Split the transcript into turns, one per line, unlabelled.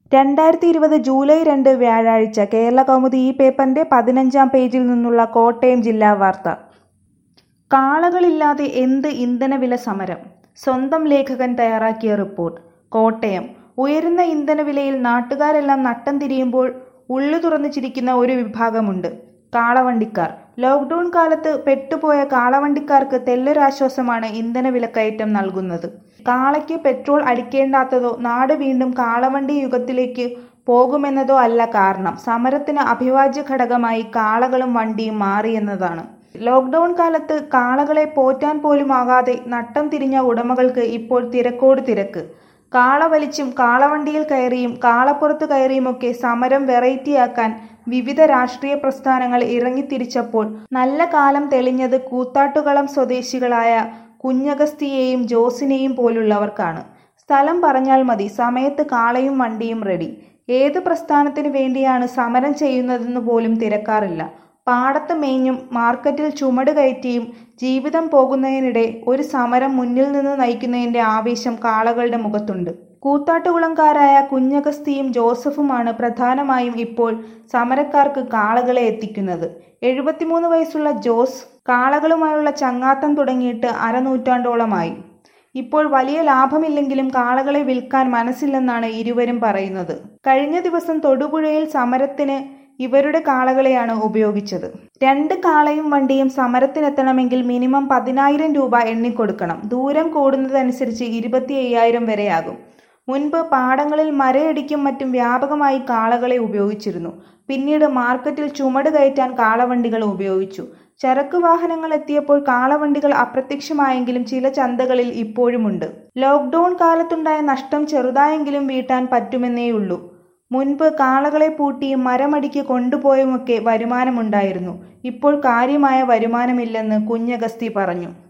രണ്ടായിരത്തി ഇരുപത് ജൂലൈ രണ്ട് വ്യാഴാഴ്ച കേരളകൗമുദി ഈ പേപ്പറിന്റെ പതിനഞ്ചാം പേജിൽ നിന്നുള്ള കോട്ടയം ജില്ലാ വാർത്ത കാളകളില്ലാതെ എന്ത് ഇന്ധനവില സമരം സ്വന്തം ലേഖകൻ തയ്യാറാക്കിയ റിപ്പോർട്ട് കോട്ടയം ഉയരുന്ന ഇന്ധനവിലയിൽ നാട്ടുകാരെല്ലാം നട്ടം തിരിയുമ്പോൾ ഉള്ളു തുറന്നു ചിരിക്കുന്ന ഒരു വിഭാഗമുണ്ട് കാളവണ്ടിക്കാർ ലോക്ക്ഡൌൺ കാലത്ത് പെട്ടുപോയ കാളവണ്ടിക്കാർക്ക് തെല്ലൊരാശ്വാസമാണ് ഇന്ധനവിലക്കയറ്റം നൽകുന്നത് കാളയ്ക്ക് പെട്രോൾ അടിക്കേണ്ടാത്തതോ നാട് വീണ്ടും കാളവണ്ടി യുഗത്തിലേക്ക് പോകുമെന്നതോ അല്ല കാരണം സമരത്തിന് അഭിവാജ്യ ഘടകമായി കാളകളും വണ്ടിയും മാറിയെന്നതാണ് ലോക്ക്ഡൌൺ കാലത്ത് കാളകളെ പോറ്റാൻ പോലുമാകാതെ നട്ടം തിരിഞ്ഞ ഉടമകൾക്ക് ഇപ്പോൾ തിരക്കോട് തിരക്ക് കാള വലിച്ചും കാളവണ്ടിയിൽ കയറിയും കാളപ്പുറത്ത് കയറിയുമൊക്കെ സമരം വെറൈറ്റിയാക്കാൻ വിവിധ രാഷ്ട്രീയ പ്രസ്ഥാനങ്ങൾ ഇറങ്ങിത്തിരിച്ചപ്പോൾ നല്ല കാലം തെളിഞ്ഞത് കൂത്താട്ടുകളം സ്വദേശികളായ കുഞ്ഞഗസ്തിയെയും ജോസിനെയും പോലുള്ളവർക്കാണ് സ്ഥലം പറഞ്ഞാൽ മതി സമയത്ത് കാളയും വണ്ടിയും റെഡി ഏത് പ്രസ്ഥാനത്തിന് വേണ്ടിയാണ് സമരം ചെയ്യുന്നതെന്ന് പോലും തിരക്കാറില്ല പാടത്ത് മേഞ്ഞും മാർക്കറ്റിൽ ചുമട് കയറ്റിയും ജീവിതം പോകുന്നതിനിടെ ഒരു സമരം മുന്നിൽ നിന്ന് നയിക്കുന്നതിന്റെ ആവേശം കാളകളുടെ മുഖത്തുണ്ട് കൂത്താട്ടുകുളംകാരായ കുഞ്ഞഗസ്തിയും ജോസഫുമാണ് പ്രധാനമായും ഇപ്പോൾ സമരക്കാർക്ക് കാളകളെ എത്തിക്കുന്നത് എഴുപത്തിമൂന്ന് വയസ്സുള്ള ജോസ് കാളകളുമായുള്ള ചങ്ങാത്തം തുടങ്ങിയിട്ട് അരനൂറ്റാണ്ടോളമായി ഇപ്പോൾ വലിയ ലാഭമില്ലെങ്കിലും കാളകളെ വിൽക്കാൻ മനസ്സില്ലെന്നാണ് ഇരുവരും പറയുന്നത് കഴിഞ്ഞ ദിവസം തൊടുപുഴയിൽ സമരത്തിന് ഇവരുടെ കാളകളെയാണ് ഉപയോഗിച്ചത് രണ്ട് കാളയും വണ്ടിയും സമരത്തിനെത്തണമെങ്കിൽ മിനിമം പതിനായിരം രൂപ എണ്ണിക്കൊടുക്കണം ദൂരം കൂടുന്നതനുസരിച്ച് ഇരുപത്തി അയ്യായിരം വരെയാകും മുൻപ് പാടങ്ങളിൽ മരയടിക്കും മറ്റും വ്യാപകമായി കാളകളെ ഉപയോഗിച്ചിരുന്നു പിന്നീട് മാർക്കറ്റിൽ ചുമട് കയറ്റാൻ കാളവണ്ടികൾ ഉപയോഗിച്ചു ചരക്ക് വാഹനങ്ങൾ എത്തിയപ്പോൾ കാളവണ്ടികൾ അപ്രത്യക്ഷമായെങ്കിലും ചില ചന്തകളിൽ ഇപ്പോഴുമുണ്ട് ലോക്ക്ഡൌൺ കാലത്തുണ്ടായ നഷ്ടം ചെറുതായെങ്കിലും വീട്ടാൻ പറ്റുമെന്നേയുള്ളൂ മുൻപ് കാളകളെ പൂട്ടിയും മരമടിക്ക് കൊണ്ടുപോയുമൊക്കെ വരുമാനമുണ്ടായിരുന്നു ഇപ്പോൾ കാര്യമായ വരുമാനമില്ലെന്ന് കുഞ്ഞഗസ്തി പറഞ്ഞു